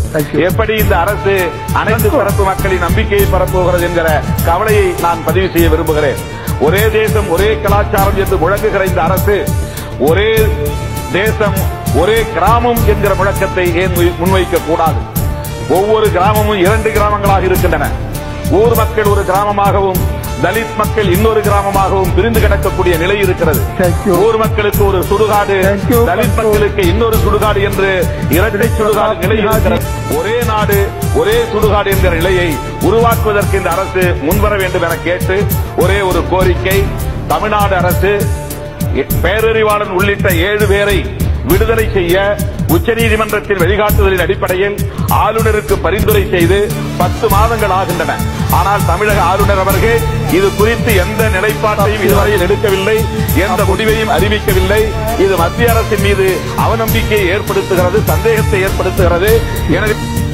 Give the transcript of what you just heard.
Thank you. எப்படி இந்த அரசு அனைத்து தரப்பு மக்களின் நம்பிக்கையை பரப்புகிறது என்கிற கவலையை நான் பதிவு செய்ய விரும்புகிறேன் ஒரே தேசம் ஒரே கலாச்சாரம் என்று முழங்குகிற இந்த அரசு ஒரே தேசம் ஒரே கிராமம் என்கிற முழக்கத்தை ஏன் முன்- முன்வைக்க கூடாது ஒவ்வொரு கிராமமும் இரண்டு கிராமங்களாக இருக்கின்றன ஊர் மக்கள் ஒரு கிராமமாகவும் தலித் மக்கள் இன்னொரு கிராமமாகவும் பிரிந்து கிடக்கக்கூடிய நிலை இருக்கிறது Thank you. ஊர் மக்களுக்கு ஒரு சுடுகாடு Thank you. தலித் மக்களுக்கு இன்னொரு சுடுகாடு என்று இரட்டை சுடுகாடு நிலை இருக்கிறது ஒரே நாடு ஒரே சுடுகாடு என்கிற நிலையை உருவாக்குவதற்கு இந்த அரசு முன்வர வேண்டும் என கேட்டு ஒரே ஒரு கோரிக்கை தமிழ்நாடு அரசு பேரறிவாளன் உள்ளிட்ட ஏழு பேரை விடுதலை செய்ய உச்சநீதிமன்றத்தின் வழிகாட்டுதலின் அடிப்படையில் ஆளுநருக்கு பரிந்துரை செய்து பத்து மாதங்கள் ஆகின்றன ஆனால் தமிழக ஆளுநர் அவர்கள் இது குறித்து எந்த நிலைப்பாட்டையும் இதுவரையில் எடுக்கவில்லை எந்த முடிவையும் அறிவிக்கவில்லை இது மத்திய அரசின் மீது அவநம்பிக்கையை ஏற்படுத்துகிறது சந்தேகத்தை ஏற்படுத்துகிறது எனவே